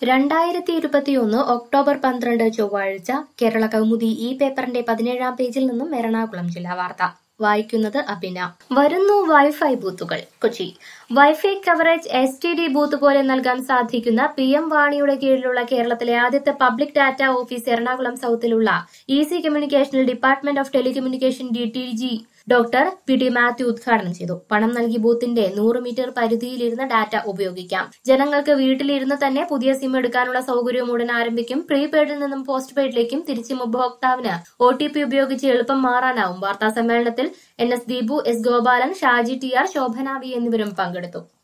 രണ്ടായിരത്തി ഇരുപത്തിയൊന്ന് ഒക്ടോബർ പന്ത്രണ്ട് ചൊവ്വാഴ്ച കേരള കൗമുദി ഈ പേപ്പറിന്റെ പതിനേഴാം പേജിൽ നിന്നും എറണാകുളം ജില്ലാ വാർത്ത വായിക്കുന്നത് അഭിന വരുന്നു വൈഫൈ ബൂത്തുകൾ Kochi wifi coverage S T D booth പോലെ നൽകാൻ സാധിക്കുന്ന പി എം വാണിയുടെ കീഴിലുള്ള കേരളത്തിലെ ആദ്യത്തെ പബ്ലിക് ഡാറ്റ ഓഫീസ് എറണാകുളം സൌത്തിലുള്ള ഈസി കമ്മ്യൂണിക്കേഷനിൽ department of telecommunication D T G doctor P T Mathew ഉദ്ഘാടനം ചെയ്തു പണം നൽകി ബൂത്തിന്റെ നൂറ് മീറ്റർ പരിധിയിലിരുന്ന് ഡാറ്റ ഉപയോഗിക്കാം ജനങ്ങൾക്ക് വീട്ടിലിരുന്ന് തന്നെ പുതിയ സിം എടുക്കാനുള്ള സൗകര്യവും ഉടൻ ആരംഭിക്കും പ്രീപെയ്ഡിൽ നിന്നും പോസ്റ്റ് പെയ്ഡിലേക്കും തിരിച്ചും ഉപഭോക്താവിന് ഒ ടി പി ഉപയോഗിച്ച് എളുപ്പം മാറാനാവും വാർത്താ സമ്മേളനത്തിൽ N S Deepu S Gopalan Shaji T R Shobhana V എന്നിവരും പങ്കെടുത്തു